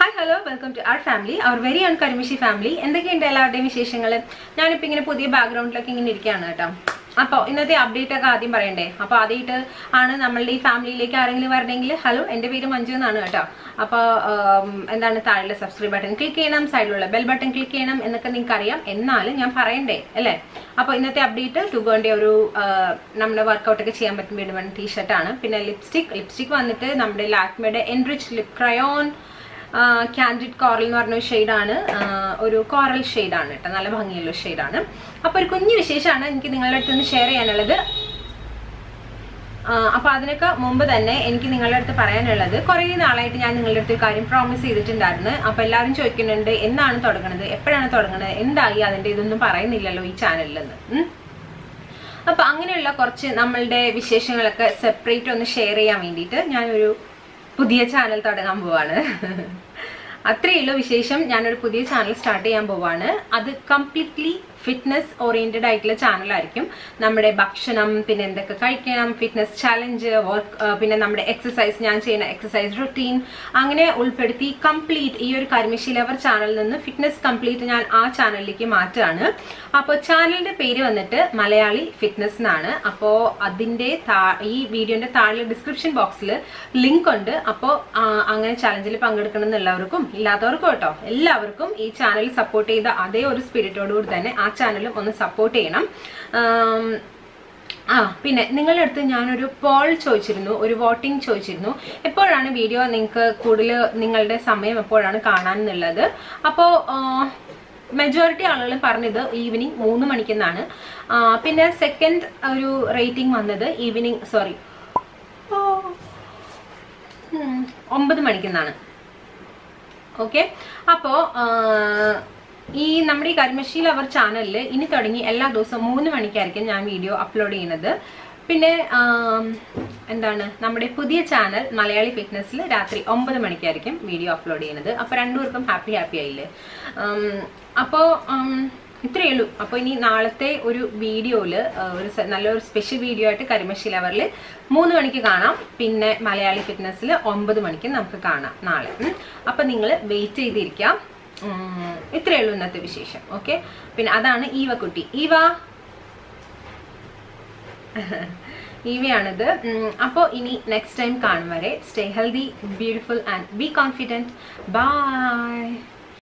Hi hello welcome to our family our very own കരിമിഷി family എന്തൊക്കെയുണ്ട് എല്ലാവരുടെയും വിശേഷങ്ങൾ ഞാനിപ്പോൾ ഇങ്ങനെ പുതിയ ബാക്ക്ഗ്രൗണ്ടിലൊക്കെ ഇങ്ങനെ ഇരിക്കുകയാണ് കേട്ടോ അപ്പോൾ ഇന്നത്തെ അപ്ഡേറ്റ് ഒക്കെ ആദ്യം പറയണ്ടേ അപ്പോൾ ആദ്യമായിട്ട് ആണ് നമ്മളുടെ ഈ ഫാമിലിയിലേക്ക് ആരെങ്കിലും വരണമെങ്കിൽ ഹലോ എൻ്റെ പേര് മഞ്ജു എന്നാണ് കേട്ടോ അപ്പോൾ എന്താണ് താഴെ സബ്സ്ക്രൈബ് ബട്ടൺ ക്ലിക്ക് ചെയ്യണം സൈഡിലുള്ള ബെൽ ബട്ടൺ ക്ലിക്ക് ചെയ്യണം എന്നൊക്കെ നിങ്ങൾക്ക് അറിയാം എന്നാലും ഞാൻ പറയണ്ടേ അല്ലേ അപ്പോൾ ഇന്നത്തെ അപ്ഡേറ്റ് ടുഗോന്റെ ഒരു ആ, നമ്മുടെ വർക്കൗട്ടൊക്കെ ചെയ്യാൻ പറ്റും വീണ്ടും ടീഷർട്ടാണ് പിന്നെ ലിപ്സ്റ്റിക് ലിപ്സ്റ്റിക് വന്നിട്ട് നമ്മുടെ ലാക്മയുടെ enrich lip crayon candid coral എന്ന് പറഞ്ഞ ഒരു ഷെയ്ഡാണ് ഒരു കോറൽ ഷെയ്ഡാണ് കേട്ടോ നല്ല ഭംഗിയുള്ള ഷെയ്ഡാണ് അപ്പോൾ ഒരു കുഞ്ഞു വിശേഷമാണ് എനിക്ക് നിങ്ങളുടെ അടുത്ത് നിന്ന് ഷെയർ ചെയ്യാനുള്ളത് ആ, അപ്പൊ അതിനൊക്കെ മുമ്പ് തന്നെ എനിക്ക് നിങ്ങളുടെ അടുത്ത് പറയാനുള്ളത് കുറേ നാളായിട്ട് ഞാൻ നിങ്ങളുടെ അടുത്ത് ഒരു കാര്യം പ്രോമിസ് ചെയ്തിട്ടുണ്ടായിരുന്നു അപ്പൊ എല്ലാവരും ചോദിക്കുന്നുണ്ട് എന്നാണ് തുടങ്ങുന്നത് എപ്പോഴാണ് തുടങ്ങുന്നത് എന്തായി അതിന്റെ ഇതൊന്നും പറയുന്നില്ലല്ലോ ഈ ചാനലിൽ നിന്ന് ഉം. അപ്പൊ അങ്ങനെയുള്ള കുറച്ച് നമ്മളുടെ വിശേഷങ്ങളൊക്കെ സെപ്പറേറ്റ് ഒന്ന് ഷെയർ ചെയ്യാൻ വേണ്ടിയിട്ട് ഞാനൊരു പുതിയ ചാനൽ തുടങ്ങാൻ പോവാണ് അത്രയേ ഉള്ളൂ വിശേഷം ഞാനൊരു പുതിയ ചാനൽ സ്റ്റാർട്ട് ചെയ്യാൻ പോവാണ് അത് കംപ്ലീറ്റ്ലി ഫിറ്റ്നസ് ഓറിയന്റഡ് ആയിട്ടുള്ള ചാനലായിരിക്കും നമ്മുടെ ഭക്ഷണം പിന്നെ എന്തൊക്കെ കഴിക്കണം ഫിറ്റ്നസ് ചാലഞ്ച് വർക്ക് പിന്നെ നമ്മുടെ എക്സസൈസ് ഞാൻ ചെയ്യുന്ന എക്സസൈസ് റുട്ടീൻ അങ്ങനെ ഉൾപ്പെടുത്തി കംപ്ലീറ്റ് ഈ ഒരു കരിമിഷി ലവർ ചാനലിൽ നിന്ന് ഫിറ്റ്നസ് കംപ്ലീറ്റ് ഞാൻ ആ ചാനലിലേക്ക് മാറ്റുകയാണ് അപ്പോൾ ചാനലിന്റെ പേര് വന്നിട്ട് മലയാളി ഫിറ്റ്നസ് എന്നാണ് അപ്പോൾ അതിന്റെ താ- ഈ വീഡിയോന്റെ താഴെ ഡിസ്ക്രിപ്ഷൻ ബോക്സിൽ ലിങ്ക് ഉണ്ട് അപ്പോൾ അങ്ങനെ ചാലഞ്ചിൽ പങ്കെടുക്കണം എന്നുള്ളവർക്കും ഇല്ലാത്തവർക്കും കേട്ടോ എല്ലാവർക്കും ഈ ചാനൽ സപ്പോർട്ട് ചെയ്ത അതേ ഒരു സ്പിരിറ്റോടുകൂടി തന്നെ ആ ചാനലും ഒന്ന് സപ്പോർട്ട് ചെയ്യണം ആം, ആ പിന്നെ നിങ്ങളുടെ അടുത്ത് ഞാനൊരു പോൾ ചോദിച്ചിരുന്നു ഒരു വോട്ടിംഗ് ചോദിച്ചിരുന്നു എപ്പോഴാണ് വീഡിയോ നിങ്ങൾക്ക് കൂടുതൽ നിങ്ങളുടെ സമയം എപ്പോഴാണ് കാണാൻ എന്നുള്ളത് അപ്പോൾ മെജോറിറ്റി ആളുകൾ പറഞ്ഞത് ഈവനിങ് മൂന്ന് മണിക്കെന്നാണ് ആ, പിന്നെ സെക്കൻഡ് ഒരു റേറ്റിംഗ് വന്നത് ഈവനിങ് സോറി ഒമ്പത് മണിക്കെന്നാണ് ഓക്കെ അപ്പോ ആ, ഈ നമ്മുടെ ഈ കരിമശി ലവർ ചാനലിൽ ഇനി തുടങ്ങി എല്ലാ ദിവസവും മൂന്ന് മണിക്കായിരിക്കും ഞാൻ വീഡിയോ അപ്ലോഡ് ചെയ്യുന്നത് പിന്നെ ആം, എന്താണ് നമ്മുടെ പുതിയ ചാനൽ മലയാളി ഫിറ്റ്നസ്സിൽ രാത്രി ഒമ്പത് മണിക്കായിരിക്കും വീഡിയോ അപ്ലോഡ് ചെയ്യുന്നത് അപ്പോൾ രണ്ടുപേർക്കും ഹാപ്പി ഹാപ്പി ആയില്ലേ അപ്പോൾ ഇത്രയേ ഉള്ളൂ അപ്പോൾ ഇനി നാളത്തെ ഒരു വീഡിയോയിൽ ഒരു സ- നല്ലൊരു സ്പെഷ്യൽ വീഡിയോ ആയിട്ട് കരിമശി ലവറിൽ മൂന്ന് മണിക്ക് കാണാം പിന്നെ മലയാളി ഫിറ്റ്നസ്സിൽ ഒമ്പത് മണിക്ക് നമുക്ക് കാണാം നാളെ ഉം. അപ്പൊ നിങ്ങൾ വെയിറ്റ് ചെയ്തിരിക്കാം ഉം, ഇത്രയേ ഉള്ളൂ ഇന്നത്തെ വിശേഷം ഓക്കെ പിന്നെ അതാണ് ഈവ കുട്ടി ഈവ ഈവയാണിത് അപ്പോൾ ഇനി നെക്സ്റ്റ് ടൈം കാണും വരെ stay healthy beautiful and be confident by